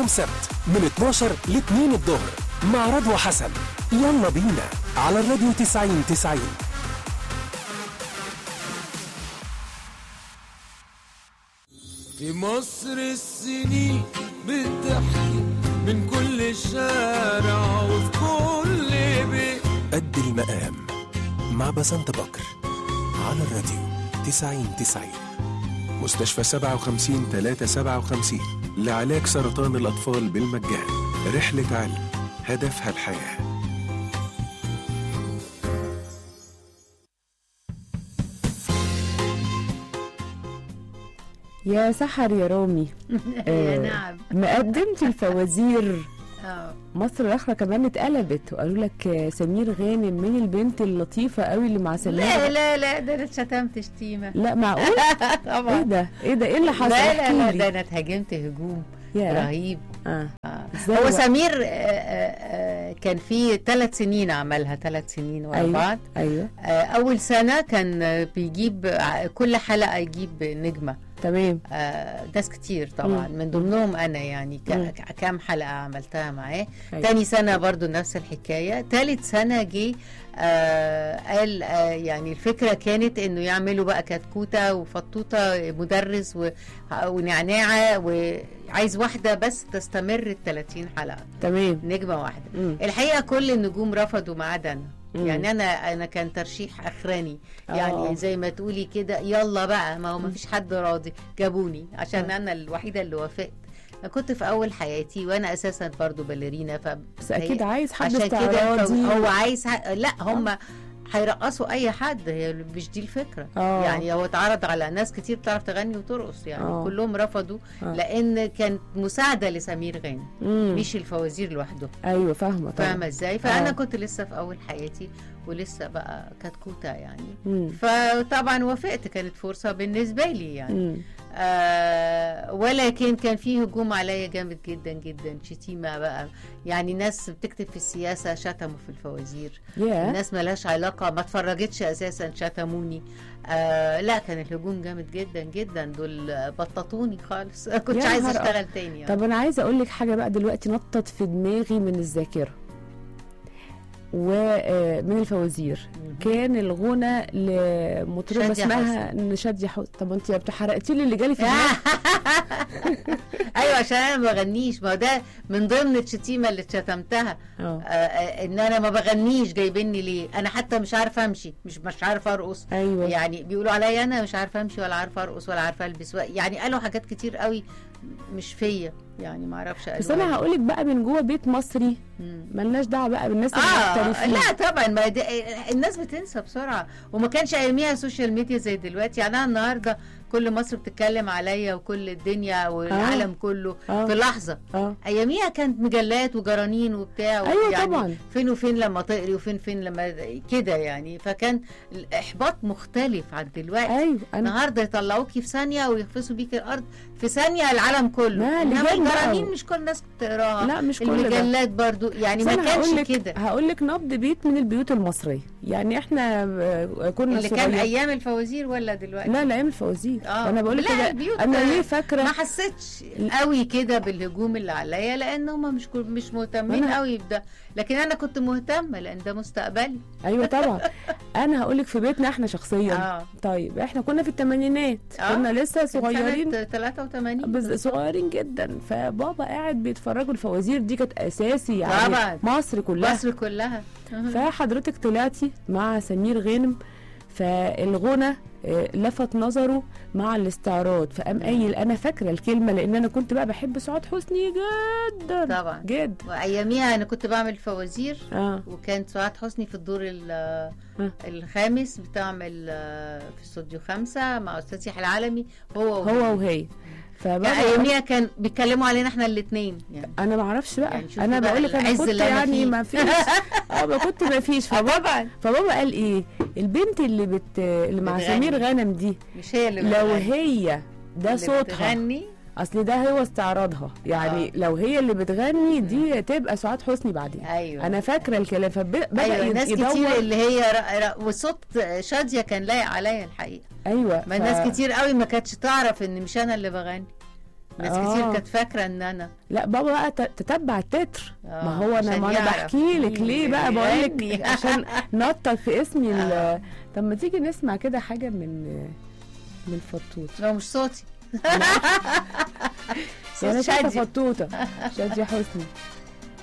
يوم سبت من 12 ل 2 الظهر مع رضوى حسن يلا بينا على الراديو 90 90 في مصر السنين بتحكي من كل شارع وفي كل بيت قد المقام مع بسنت بكر على الراديو 90 90 مستشفى 57 357 لعلاج سرطان الأطفال بالمجان رحلة علم هدفها الحياه يا سحر يا رامي يا آه، نعم مقدمة الفوازير اه مصر الاخرى كمان اتقلبت وقالوا لك آه، سمير غانم من البنت اللطيفه قوي اللي مع سمير لا لا لا ده انا اتشتمت شتيمه لا معقول ايه طبعا ده ايه ده ايه اللي حصل لا لا احكي لا لي. ده انا اتهاجمت هجوم يا. رهيب اه آه. إزاي هو بقى؟ سمير آه، آه، آه، كان في ثلاث سنين عملها ثلاث سنين ورا أيوة. بعض ايوه آه، اول سنه كان آه، بيجيب ع- كل حلقه يجيب نجمه تمام آه، ناس كتير طبعا مم. من ضمنهم انا يعني ك- مم. ك- كام حلقه عملتها معاه أيوة. تاني سنه برضو نفس الحكايه تالت سنه جه آه قال آه يعني الفكره كانت انه يعملوا بقى كتكوته وفطوطه مدرس و- ونعناعه وعايز واحده بس تستمر ال 30 حلقه تمام نجمه واحده مم. الحقيقه كل النجوم رفضوا ما عدا انا مم. يعني انا انا كان ترشيح اخراني آه. يعني زي ما تقولي كده يلا بقى ما هو ما فيش حد راضي جابوني عشان آه. انا الوحيده اللي وافقت انا كنت في اول حياتي وانا اساسا برضو باليرينا ف بس اكيد عايز حد عشان كده استعراضي هو عايز ح... لا هم هيرقصوا اي حد هي مش دي الفكره آه. يعني هو اتعرض على ناس كتير بتعرف تغني وترقص يعني آه. كلهم رفضوا آه. لان كانت مساعده لسمير غانم مم. مش الفوازير لوحده ايوه فاهمه طبعا فاهمه ازاي فانا آه. كنت لسه في اول حياتي ولسه بقى كتكوته يعني مم. فطبعا وافقت كانت فرصه بالنسبه لي يعني مم. آه ولكن كان في هجوم عليا جامد جدا جدا شتيمه بقى يعني ناس بتكتب في السياسه شتموا في الفوازير يا الناس ملهاش علاقه ما اتفرجتش اساسا شتموني آه لا كان الهجوم جامد جدا جدا دول بططوني خالص كنت يا عايزه نهار اشتغل تاني يعني. طب انا عايزه اقول لك حاجه بقى دلوقتي نطت في دماغي من الذاكره ومن الفوازير مهم. كان الغنى لمطربه شادية اسمها شاديه حسني طب انت حرقتي لي اللي جالي في دماغي ايوه عشان انا ما بغنيش ما هو ده من ضمن الشتيمه اللي اتشتمتها اه آه، آه، ان انا ما بغنيش جايبيني ليه انا حتى مش عارفه امشي مش مش عارفه ارقص ايوه يعني بيقولوا عليا انا مش عارفه امشي ولا عارفه ارقص ولا عارفه البس ولا- يعني قالوا حاجات كتير قوي مش فيا يعني ما اعرفش بس انا هقول لك بقى من جوه بيت مصري مم. ملناش دعوه بقى بالناس اه المحترفين لا طبعا ما دي الناس بتنسى بسرعه وما كانش اياميها سوشيال ميديا زي دلوقتي يعني انا النهارده كل مصر بتتكلم عليا وكل الدنيا والعالم كله آه. في لحظه اه اياميها كانت مجلات وجرانين وبتاع أيوة يعني طبعا. فين وفين لما تقري وفين فين لما كده يعني فكان الاحباط مختلف عن دلوقتي ايوه انا النهارده يطلعوكي في ثانيه ويخفصوا بيك الارض في ثانيه العالم كله ما انما لجان بقى. الجرانين مش كل الناس بتقراها لا مش كل ده المجلات برضو يعني بس ما أنا هقول كانش لك- كده هقول لك نبض بيت من البيوت المصريه يعني احنا آه، كنا اللي كان صغيرين ايام الفوازير ولا دلوقتي لا لا ايام الفوازير آه. انا بقول لك لا، كده البيوت انا ما- ليه ما فاكره حسيتش قوي كده بالهجوم اللي عليا لان هم مش كل- مش مهتمين وأنا- قوي بده لكن انا كنت مهتمه لان ده مستقبلي ايوه طبعا انا هقول لك في بيتنا احنا شخصيا اه طيب احنا كنا في الثمانينات آه. كنا لسه صغيرين سنة 83 بس صغيرين جدا فبابا قاعد بيتفرجوا الفوازير دي كانت اساسي يعني طبعا. مصر كلها مصر كلها فحضرتك طلعتي مع سمير غانم فالغنى آه، لفت نظره مع الاستعراض فقام قايل انا فاكره الكلمه لان انا كنت بقى بحب سعاد حسني جدا طبعا جد واياميها انا كنت بعمل فوازير اه وكانت سعاد حسني في الدور ال- آه. الخامس بتعمل آه، في استوديو خمسة مع استاذ يحيى العالمي هو هو وهي فبابا يعني اياميها كان بيتكلموا علينا احنا الاثنين يعني انا ما اعرفش بقى يعني شوفي انا بقى بقول لك انا العز كنت اللي أنا يعني فيه. ما فيش اه ما كنت ما فيش فبابا فبابا قال ايه البنت اللي بت اللي مع بتغني. سمير غانم دي مش هي اللي لو بتغني. هي ده اللي صوتها بتغني اصل ده هو استعراضها يعني آه. لو هي اللي بتغني دي تبقى سعاد حسني بعدين ايوه انا فاكره الكلام فبدا ايوه يد- ناس يدور كتير اللي هي ر... ر... وصوت شاديه كان لايق عليا الحقيقه ايوه ما ف- ناس كتير قوي ما كانتش تعرف ان مش انا اللي بغني ناس آه. كتير كانت فاكره ان انا لا بابا بقى ت- تتبع التتر آه، ما هو انا عشان ما انا يعرف بحكي لك مين ليه اللي بقى بقول لك بيغني. عشان نطق في اسمي ال- آه. طب ما تيجي نسمع كده حاجه من من فطوط هو مش صوتي يعني انا صوت شايفه شادية. فطوطه شاديه حسني